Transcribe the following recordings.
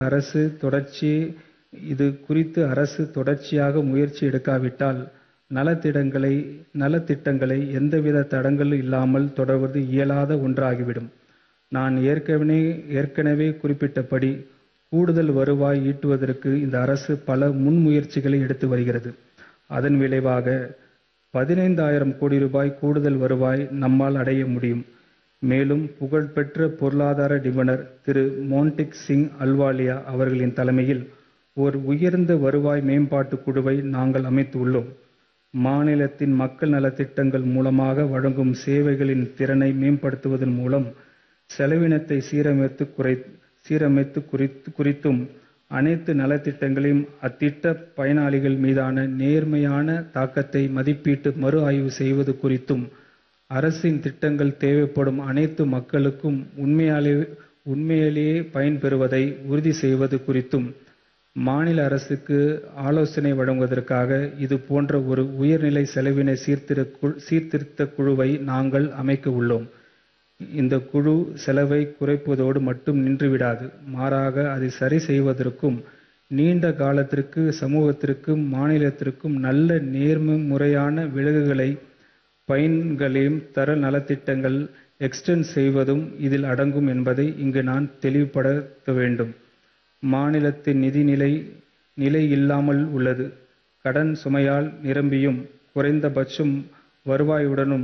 அரசு தொடர்ச்சி இது குறித்து அரசு தொடர்ச்சியாக முயற்சி எடுக்காவிட்டால் நலத்திட்டங்களை நலத்திட்டங்களை எந்தவித தடங்கலும் இல்லாமல் தொடர்வது இயலாத ஒன்றாகிவிடும் நான் ஏற்கனவே ஏற்கனவே குறிப்பிட்டபடி கூடுதல் வருவாய் ஈட்டுவதற்கு இந்த அரசு பல முன்முயற்சிகளை எடுத்து வருகிறது அதன் விளைவாக பதினைந்தாயிரம் கோடி ரூபாய் கூடுதல் வருவாய் நம்மால் அடைய முடியும் மேலும் புகழ்பெற்ற பொருளாதார நிபுணர் திரு மோன்டிக் சிங் அல்வாலியா அவர்களின் தலைமையில் ஒரு உயர்ந்த வருவாய் மேம்பாட்டு குழுவை நாங்கள் அமைத்துள்ளோம் மாநிலத்தின் மக்கள் நலத்திட்டங்கள் மூலமாக வழங்கும் சேவைகளின் திறனை மேம்படுத்துவதன் மூலம் செலவினத்தை சீரமைத்து குறை சீரமைத்து குறித்து குறித்தும் அனைத்து நலத்திட்டங்களையும் அத்திட்ட பயனாளிகள் மீதான நேர்மையான தாக்கத்தை மதிப்பீட்டு மறு ஆய்வு செய்வது குறித்தும் அரசின் திட்டங்கள் தேவைப்படும் அனைத்து மக்களுக்கும் உண்மையாலே உண்மையிலேயே பயன்பெறுவதை உறுதி செய்வது குறித்தும் மாநில அரசுக்கு ஆலோசனை வழங்குவதற்காக இது போன்ற ஒரு உயர்நிலை செலவின சீர்திருத்த குழுவை நாங்கள் அமைக்க உள்ளோம் இந்த குழு செலவை குறைப்பதோடு மட்டும் நின்றுவிடாது மாறாக அதை சரி செய்வதற்கும் நீண்ட காலத்திற்கு சமூகத்திற்கும் மாநிலத்திற்கும் நல்ல நேர்முறையான விலகுகளை பயன்களையும் தர நலத்திட்டங்கள் எக்ஸ்டெண்ட் செய்வதும் இதில் அடங்கும் என்பதை இங்கு நான் தெளிவுபடுத்த வேண்டும் மாநிலத்தின் நிதிநிலை நிலை இல்லாமல் உள்ளது கடன் சுமையால் நிரம்பியும் குறைந்தபட்சம் வருவாயுடனும்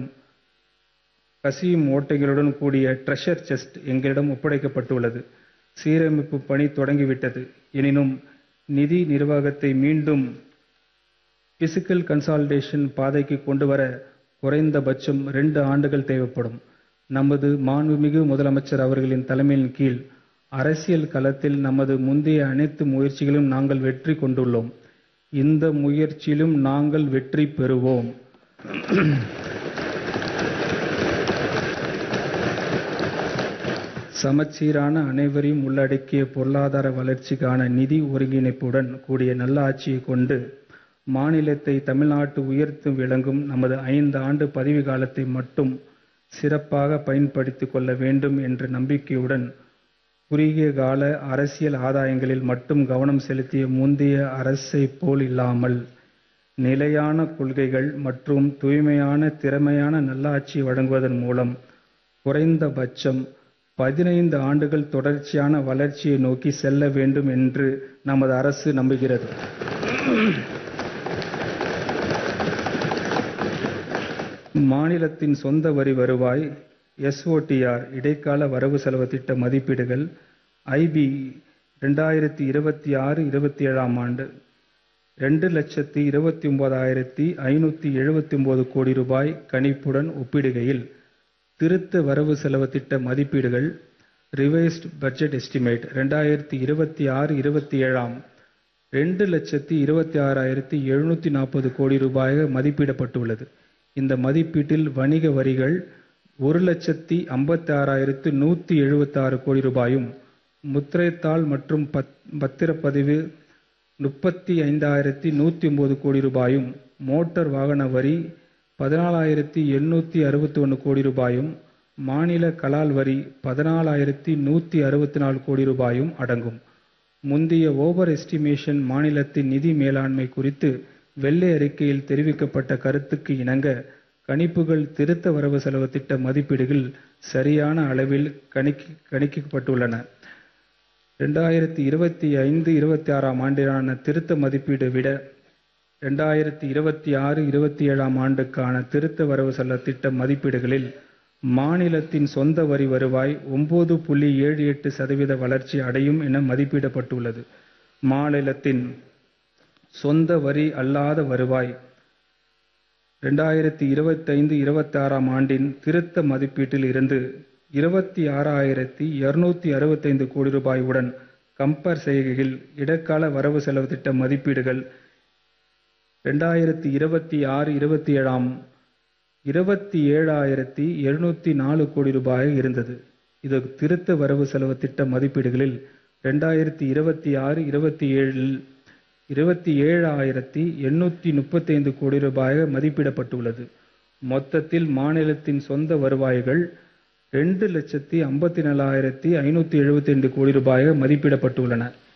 கசியும் ஓட்டைகளுடன் கூடிய ட்ரெஷர் செஸ்ட் எங்களிடம் ஒப்படைக்கப்பட்டுள்ளது சீரமைப்பு பணி தொடங்கிவிட்டது எனினும் நிதி நிர்வாகத்தை மீண்டும் பிசிக்கல் கன்சால்டேஷன் பாதைக்கு கொண்டு வர குறைந்தபட்சம் ரெண்டு ஆண்டுகள் தேவைப்படும் நமது மாண்புமிகு முதலமைச்சர் அவர்களின் தலைமையின் கீழ் அரசியல் களத்தில் நமது முந்தைய அனைத்து முயற்சிகளும் நாங்கள் வெற்றி கொண்டுள்ளோம் இந்த முயற்சியிலும் நாங்கள் வெற்றி பெறுவோம் சமச்சீரான அனைவரையும் உள்ளடக்கிய பொருளாதார வளர்ச்சிக்கான நிதி ஒருங்கிணைப்புடன் கூடிய நல்லாட்சியை கொண்டு மாநிலத்தை தமிழ்நாட்டு உயர்த்து விளங்கும் நமது ஐந்து ஆண்டு பதவி காலத்தை மட்டும் சிறப்பாக பயன்படுத்திக் கொள்ள வேண்டும் என்ற நம்பிக்கையுடன் குறுகிய கால அரசியல் ஆதாயங்களில் மட்டும் கவனம் செலுத்திய முந்தைய அரசை போல் இல்லாமல் நிலையான கொள்கைகள் மற்றும் தூய்மையான திறமையான நல்லாட்சி வழங்குவதன் மூலம் குறைந்தபட்சம் பதினைந்து ஆண்டுகள் தொடர்ச்சியான வளர்ச்சியை நோக்கி செல்ல வேண்டும் என்று நமது அரசு நம்புகிறது மாநிலத்தின் சொந்த வரி வருவாய் எஸ்ஓடிஆர் இடைக்கால வரவு செலவு திட்ட மதிப்பீடுகள் ஐபி ரெண்டாயிரத்தி இருபத்தி ஆறு இருபத்தி ஏழாம் ஆண்டு ரெண்டு லட்சத்தி இருபத்தி ஒன்பதாயிரத்தி ஐநூற்றி எழுபத்தி ஒன்பது கோடி ரூபாய் கணிப்புடன் ஒப்பிடுகையில் திருத்த வரவு செலவு திட்ட மதிப்பீடுகள் ரிவைஸ்ட் பட்ஜெட் எஸ்டிமேட் ரெண்டாயிரத்தி இருபத்தி ஆறு இருபத்தி ஏழாம் ரெண்டு லட்சத்தி இருபத்தி ஆறாயிரத்தி எழுநூற்றி நாற்பது கோடி ரூபாயாக மதிப்பிடப்பட்டுள்ளது இந்த மதிப்பீட்டில் வணிக வரிகள் ஒரு லட்சத்தி ஐம்பத்தி ஆறாயிரத்து நூற்றி எழுபத்தாறு கோடி ரூபாயும் முத்திரைத்தாள் மற்றும் பத் பத்திரப்பதிவு முப்பத்தி ஐந்தாயிரத்தி நூற்றி ஒன்பது கோடி ரூபாயும் மோட்டார் வாகன வரி பதினாலாயிரத்தி எண்ணூற்றி அறுபத்தி ஒன்று கோடி ரூபாயும் மாநில கலால் வரி பதினாலாயிரத்தி நூற்றி அறுபத்தி நாலு கோடி ரூபாயும் அடங்கும் முந்தைய ஓவர் எஸ்டிமேஷன் மாநிலத்தின் நிதி மேலாண்மை குறித்து வெள்ளை அறிக்கையில் தெரிவிக்கப்பட்ட கருத்துக்கு இணங்க கணிப்புகள் திருத்த வரவு செலவு திட்ட மதிப்பீடுகள் சரியான அளவில் கணிக்க கணிக்கப்பட்டுள்ளன ரெண்டாயிரத்தி இருபத்தி ஐந்து இருபத்தி ஆறாம் ஆண்டிலான திருத்த மதிப்பீடு விட ரெண்டாயிரத்தி இருபத்தி ஆறு இருபத்தி ஏழாம் ஆண்டுக்கான திருத்த வரவு செலவு திட்ட மதிப்பீடுகளில் மாநிலத்தின் சொந்த வரி வருவாய் ஒன்பது புள்ளி ஏழு எட்டு சதவீத வளர்ச்சி அடையும் என மதிப்பிடப்பட்டுள்ளது மாநிலத்தின் சொந்த வரி அல்லாத வருவாய் ரெண்டாயிரத்தி இருபத்தைந்து இருபத்தாறாம் ஆண்டின் திருத்த மதிப்பீட்டில் இருந்து இருபத்தி ஆறாயிரத்தி இருநூத்தி அறுபத்தைந்து கோடி ரூபாயுடன் கம்பேர் செய்கையில் இடைக்கால வரவு செலவு திட்ட மதிப்பீடுகள் ரெண்டாயிரத்தி இருபத்தி ஆறு இருபத்தி ஏழாம் இருபத்தி ஏழாயிரத்தி எழுநூத்தி நாலு கோடி ரூபாய் இருந்தது இது திருத்த வரவு செலவு திட்ட மதிப்பீடுகளில் ரெண்டாயிரத்தி இருபத்தி ஆறு இருபத்தி ஏழில் இருபத்தி ஏழாயிரத்தி எண்ணூற்றி முப்பத்தைந்து கோடி ரூபாயாக மதிப்பிடப்பட்டுள்ளது மொத்தத்தில் மாநிலத்தின் சொந்த வருவாய்கள் ரெண்டு லட்சத்தி ஐம்பத்தி நாலாயிரத்தி ஐநூத்தி எழுபத்தி ரெண்டு கோடி ரூபாயாக மதிப்பிடப்பட்டுள்ளன